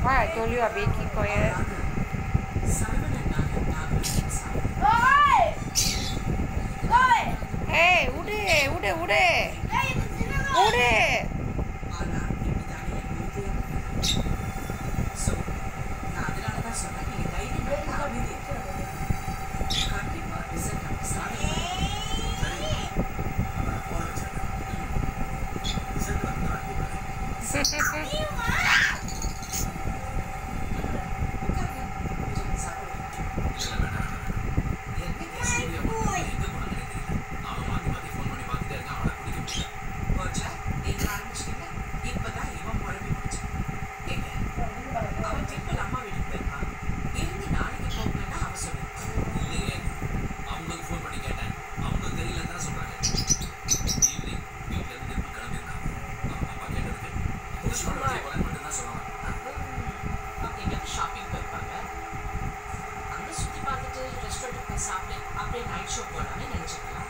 Why I told you are being keep quiet. Hey, உடு உடு உடு உடு ஷாப்பிங் போயிருப்பாங்க அங்க சுத்தி பார்த்துட்டு ரெஸ்டாரண்ட் போய் சாப்பிட்டு அப்படியே நைட் ஷோ போலாம்னு நினைச்சிருக்கலாம்